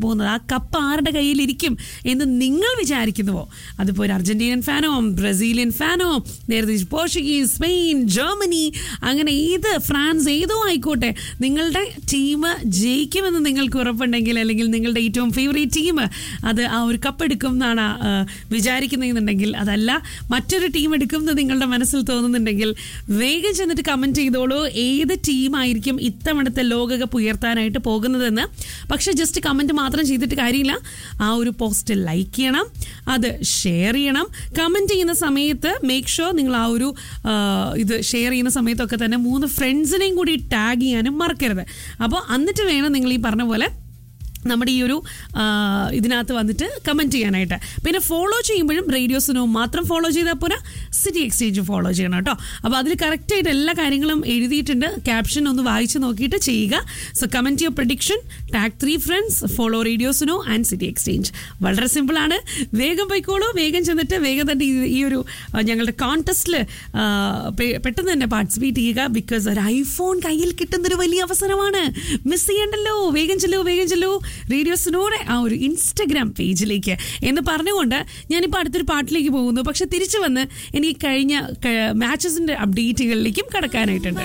പോകുന്നത് ആ കപ്പ് ആരുടെ കയ്യിലിരിക്കും എന്ന് നിങ്ങൾ വിചാരിക്കുന്നുവോ അതിപ്പോൾ ഒരു അർജന്റീനൻ ഫാനോ ബ്രസീലിയൻ ഫാനോ നേരത്തെ പോർച്ചുഗീസ് സ്പെയിൻ ജർമ്മനി അങ്ങനെ ഏത് ഫ്രാൻസ് ഏതോ ആയിക്കോട്ടെ നിങ്ങളുടെ ടീം ജയിക്കുമെന്ന് നിങ്ങൾക്ക് ഉറപ്പുണ്ടെങ്കിൽ അല്ലെങ്കിൽ നിങ്ങളുടെ ഏറ്റവും ഫേവറേറ്റ് ടീം അത് ആ ഒരു കപ്പ് എടുക്കും എന്നാണ് ആ, വിചാരിക്കുന്നതെന്നുണ്ടെങ്കിൽ അതല്ല മറ്റൊരു ടീം എടുക്കും എന്ന് നിങ്ങളുടെ മനസ്സിൽ തോന്നുന്നുണ്ടെങ്കിൽ വേഗം ചെന്നിട്ട് കമൻറ്റ് ചെയ്തോളൂ ഏത് ടീമായിരിക്കും ഇത്തവണത്തെ ലോകകപ്പ് ഉയർത്താനായിട്ട് പോകുന്നതെന്ന് പക്ഷേ ജസ്റ്റ് കമൻറ്റ് മാത്രം ചെയ്തിട്ട് കാര്യമില്ല ആ ഒരു പോസ്റ്റ് ലൈക്ക് ചെയ്യണം അത് ഷെയർ ചെയ്യണം കമൻറ്റ് ചെയ്യുന്ന സമയത്ത് മേക്ക് ഷുവർ നിങ്ങൾ ആ ഒരു ആ, ഇത് ഷെയർ ചെയ്യുന്ന സമയത്തൊക്കെ തന്നെ മൂന്ന് ഫ്രണ്ട്സിനെയും കൂടി ടാഗ് ചെയ്യാനും മറക്കരുത് അപ്പോൾ എന്നിട്ട് വേണം നിങ്ങൾ ഈ പറഞ്ഞ പോലെ നമ്മുടെ ഈ ഒരു ആ, ഇതിനകത്ത് വന്നിട്ട് കമൻറ്റ് ചെയ്യാനായിട്ട് പിന്നെ ഫോളോ ചെയ്യുമ്പോഴും റേഡിയോസിനോ മാത്രം ഫോളോ ചെയ്താൽ പോരാ സിറ്റി എക്സ്ചേഞ്ച് ഫോളോ ചെയ്യണം കേട്ടോ അപ്പോൾ അതിൽ കറക്റ്റായിട്ട് എല്ലാ കാര്യങ്ങളും എഴുതിയിട്ടുണ്ട് ക്യാപ്ഷൻ ഒന്ന് വായിച്ച് നോക്കിയിട്ട് ചെയ്യുക so comment your prediction tag three friends follow റേഡിയോസിനോ ആൻഡ് സിറ്റി എക്സ്ചേഞ്ച് വളരെ സിമ്പിളാണ് വേഗം പോയിക്കോളൂ വേഗം ചെന്നിട്ട് വേഗം തന്നെ ഈ- ഈ ഒരു ആ, ഞങ്ങളുടെ കോൺടെസ്റ്റിൽ പെട്ടെന്ന് തന്നെ പാർട്ടിസിപ്പേറ്റ് ചെയ്യുക ബിക്കോസ് ഒരു ഐഫോൺ കയ്യിൽ കിട്ടുന്നൊരു വലിയ അവസരമാണ് മിസ് ചെയ്യണ്ടല്ലോ വേഗം ചെല്ലൂ വേഗം ചെല്ലൂ റേഡിയോസിനോടെ ആ ഒരു ഇൻസ്റ്റഗ്രാം പേജിലേക്ക് എന്ന് പറഞ്ഞുകൊണ്ട് ഞാനിപ്പോൾ അടുത്തൊരു പാട്ടിലേക്ക് പോകുന്നു പക്ഷെ തിരിച്ചു വന്ന് എനിക്ക് കഴിഞ്ഞ മാച്ചസിന്റെ അപ്ഡേറ്റുകളിലേക്കും കടക്കാനായിട്ടുണ്ട്